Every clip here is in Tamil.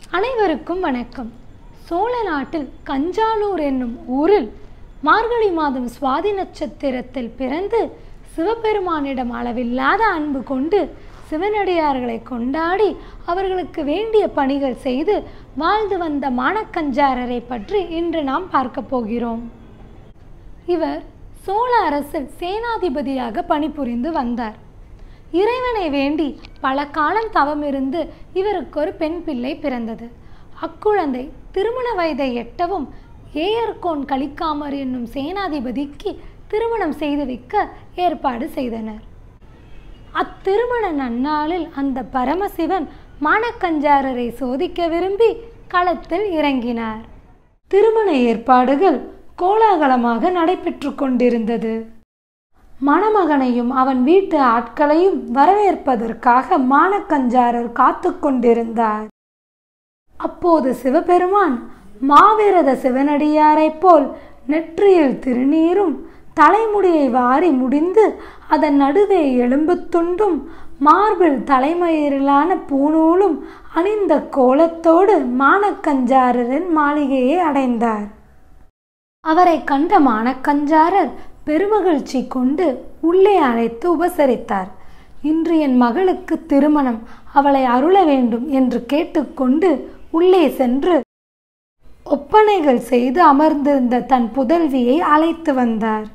அனைவருக்கும் வணக்கம் சோழ நாட்டில் கஞ்சாலூர் என்னும் ஊரில் மார்கழி மாதம் சுவாதி நட்சத்திரத்தில் பிறந்து சிவபெருமானிடம் அளவில்லாத அன்பு கொண்டு சிவனடியார்களை கொண்டாடி அவர்களுக்கு வேண்டிய பணிகள் செய்து வாழ்ந்து வந்த மானக்கஞ்சாரரை பற்றி இன்று நாம் பார்க்க போகிறோம் இவர் சோழ அரசில் சேனாதிபதியாக பணிபுரிந்து வந்தார் இறைவனை வேண்டி பல காலம் தவமிருந்து இவருக்கு ஒரு பெண் பிள்ளை பிறந்தது அக்குழந்தை திருமண வயதை எட்டவும் ஏயர்கோன் கலிக்காமர் என்னும் சேனாதிபதிக்கு திருமணம் செய்து வைக்க ஏற்பாடு செய்தனர் அத்திருமண நன்னாளில் அந்த பரமசிவன் மானக்கஞ்சாரரை சோதிக்க விரும்பி களத்தில் இறங்கினார் திருமண ஏற்பாடுகள் கோலாகலமாக நடைபெற்று கொண்டிருந்தது மணமகனையும் அவன் வீட்டு ஆட்களையும் வரவேற்பதற்காக மானக்கஞ்சாரர் காத்து கொண்டிருந்தார் அப்போது சிவபெருமான் மாவிரத சிவனடியாரைப் போல் நெற்றியில் திருநீரும் தலைமுடியை வாரி முடிந்து அதன் நடுவே எலும்புத் துண்டும் மார்பில் தலைமயிரிலான பூணூலும் அணிந்த கோலத்தோடு மானக்கஞ்சாரரின் மாளிகையை அடைந்தார் அவரை கண்ட மானக்கஞ்சாரர் பெருமகிழ்ச்சி கொண்டு உள்ளே அழைத்து உபசரித்தார் இன்று என் மகளுக்கு திருமணம் அவளை அருள வேண்டும் என்று கேட்டுக்கொண்டு உள்ளே சென்று ஒப்பனைகள் செய்து அமர்ந்திருந்த தன் புதல்வியை அழைத்து வந்தார்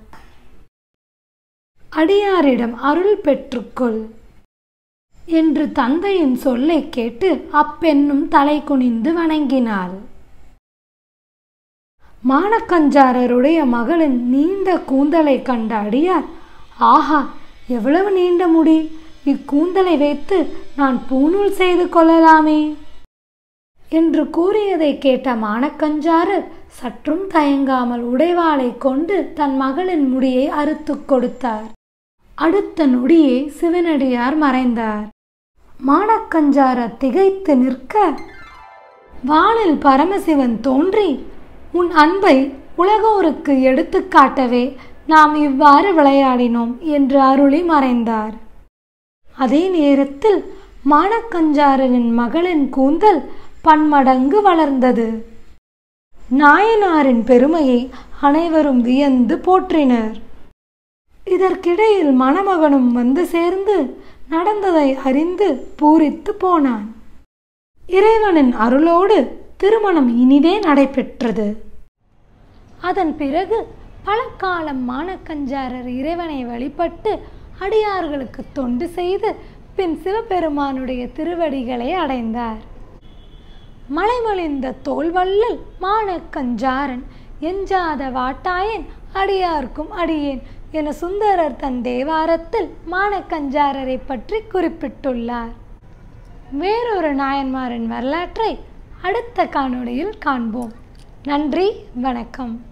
அடியாரிடம் அருள் பெற்றுக்கொள் என்று தந்தையின் சொல்லை கேட்டு அப்பெண்ணும் தலை குனிந்து வணங்கினாள் மானக்கஞ்சாரருடைய மகளின் நீண்ட கூந்தலை கண்ட அடியார் ஆஹா எவ்வளவு நீண்ட முடி இக்கூந்தலை வைத்து நான் பூணூல் செய்து கொள்ளலாமே என்று கூறியதை கேட்ட மானக்கஞ்சாரர் சற்றும் தயங்காமல் உடைவாளை கொண்டு தன் மகளின் முடியை அறுத்து கொடுத்தார் அடுத்த நொடியே சிவனடியார் மறைந்தார் மானக்கஞ்சாரர் திகைத்து நிற்க வானில் பரமசிவன் தோன்றி உன் அன்பை உலகோருக்கு எடுத்துக்காட்டவே நாம் இவ்வாறு விளையாடினோம் என்று அருளி மறைந்தார் அதே நேரத்தில் மானக்கஞ்சாரரின் மகளின் கூந்தல் பன்மடங்கு வளர்ந்தது நாயனாரின் பெருமையை அனைவரும் வியந்து போற்றினர் இதற்கிடையில் மணமகனும் வந்து சேர்ந்து நடந்ததை அறிந்து பூரித்து போனான் இறைவனின் அருளோடு திருமணம் இனிதே நடைபெற்றது அதன் பிறகு பல காலம் மானக்கஞ்சாரர் இறைவனை வழிபட்டு அடியார்களுக்கு தொண்டு செய்து பின் சிவபெருமானுடைய திருவடிகளை அடைந்தார் மலைமொழிந்த தோல்வள்ளல் மானக்கஞ்சாரன் எஞ்சாத வாட்டாயன் அடியார்க்கும் அடியேன் என சுந்தரர் தன் தேவாரத்தில் மானக்கஞ்சாரரை பற்றி குறிப்பிட்டுள்ளார் வேறொரு நாயன்மாரின் வரலாற்றை அடுத்த காணொளியில் காண்போம் நன்றி வணக்கம்